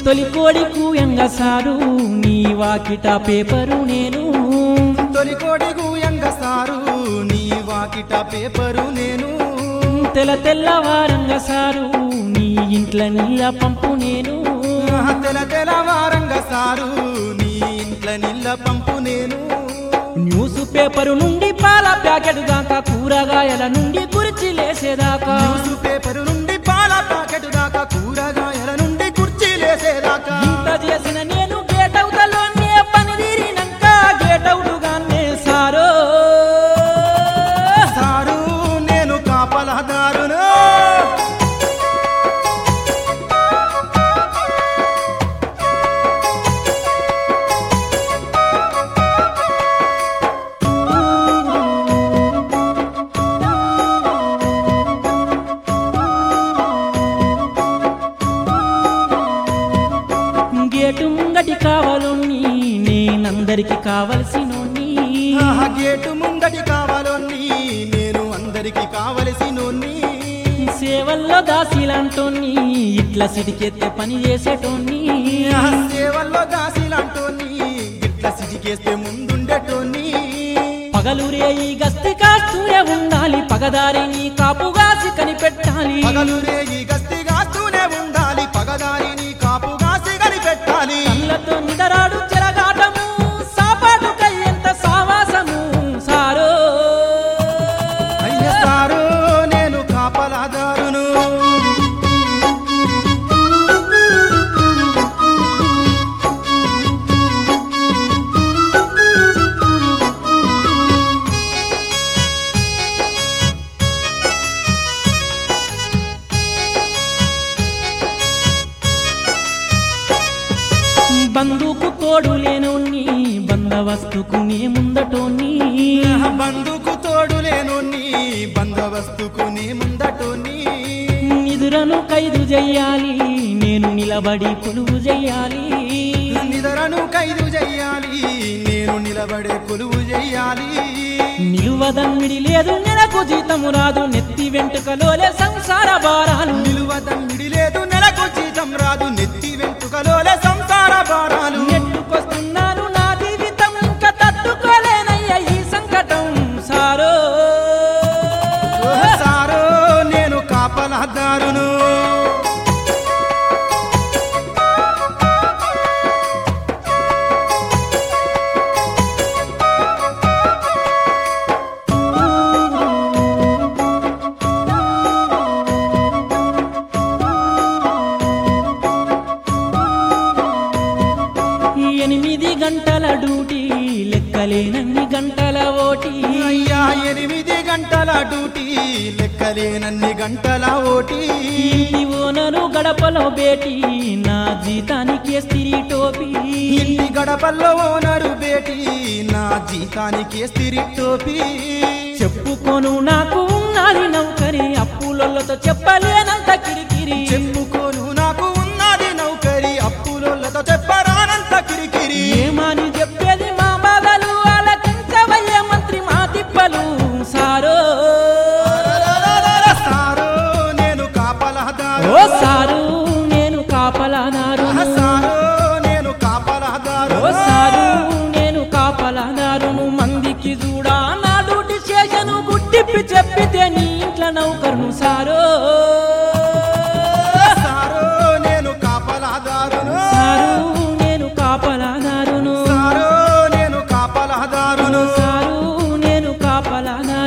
తొలి కోడి కూయంగా సారు నీ వాకిట పేపరు నేను తొలి కోడి గూయంగ సారు నీ వాకిట పేపరు నేను తెల తెల్లవారంగా సారు నీ ఇంట్ల నీళ్ళ పంపు నేను తెల తెలవారంగ సారు నీ ఇంట్ల నీళ్ళ పంపు నేను న్యూస్ పేపరు నుండి పాల ప్యాకెట్ దాకా కూరగాయల నుండి కుర్చీ లేసేదాకా న్యూస్ పేపరు నుండి పాల ప్యాకెట్ దాకా కూరగాయల నుండి కుర్చీలేసేదాకా ఇంత చేసిన నేను గేట్ అవుతలోనే పని తీరినాక గేట్ అవుటుగానే సారో సారు నేను కాపలదారును గేటు ముంగటి కావాలని నేనందరికి కావలసినోన్ని ఆహా, గేటు ముంగటి కావాలోని నేను అందరికి కావలసినోన్ని సేవల్లో దాసిలంటోన్ని ఇట్లా సిటికెత్తే పని చేసేటోన్ని ఆహా, సేవల్లో దాసిలాంటోని ఇట్ల సిటికేస్తే ముందుండేటోని పగలు రేయి గస్తి కాస్తూనే ఉండాలి పగదారిని కాపుగాసి కనిపెట్టాలి పగలు రేగి గస్తి కాస్తూనే ఉండాలి పగదారిని కాపుగాసి కనిపెట్టాలి కళ్ళతో నిదరాడు చెరగాటము సాపాటు కయ్యంత సావాసము సారో అయ్య సారు నేను కాపలాదారును బంధుకు తోడు లేనోన్ని బందవస్తుకు నే ముందటోన్ని బంధుకు తోడు లేనోని బందవస్తుకు నీ ముందటోని నిదురను ఖైదు చెయ్యాలి నేను నిలబడి కొలువు చెయ్యాలి నిదరను ఖైదు చెయ్యాలి నేను నిలబడే కొలువు చెయ్యాలి నిలువదమ్మిడి లేదు నెలకు జీతము రాదు నెత్తి వెంటుకలోలే సంసార భారాలు నిలువదమ్మిడి లేదు నెలకు జీతం రాదు నెత్తి వెంటుకలోలే సంసార భారాలు నెట్టుకొస్తున్నాను నా జీవితం ఇంకా తట్టుకోలేనయ్య ఈ సంకటం సారో ఓహ్ సారో నేను కాపలాదారును ఎనిమిది గంటల డ్యూటీ లెక్కలేనన్ని గంటల ఓటీ అయ్యా ఎనిమిది గంటల డ్యూటీ లెక్కలేనన్ని గంటల ఓటీ ఇంటి ఓనరు గడపలో బేటీ నా జీతానికి స్త్రీ టోపీ ఇంటి గడపల్లో ఓనరు బేటి నా జీతానికి స్థిరి టోపీ చెప్పుకోను నాకు ఉన్నది నౌకరి అప్పులతో చెప్పలేనంత కిరికిరి చెప్పుకోను నాకు ఉన్నది నౌకరి అప్పులతో చెప్పరానంత కిరికిరి ఏమని చెప్పేది మా బాధలు ఆలకించవయ్యే మంత్రి మా తిప్పలు సారో సారో నేను కాపలదారు ఓ సారు నేను కాపలానారు సారో నేను కాపలదారు ఓ సారు నేను కాపలానారును మందికి చూడా నా డ్యూటీ చేసను గుట్టిప్పి చెప్పితే నీ ఇంట్లో నౌకరును సారో సారో నేను కాపలదారును సారు నేను కాపలానారును సారో నేను కాపలదారును సారు నేను కాపలానారును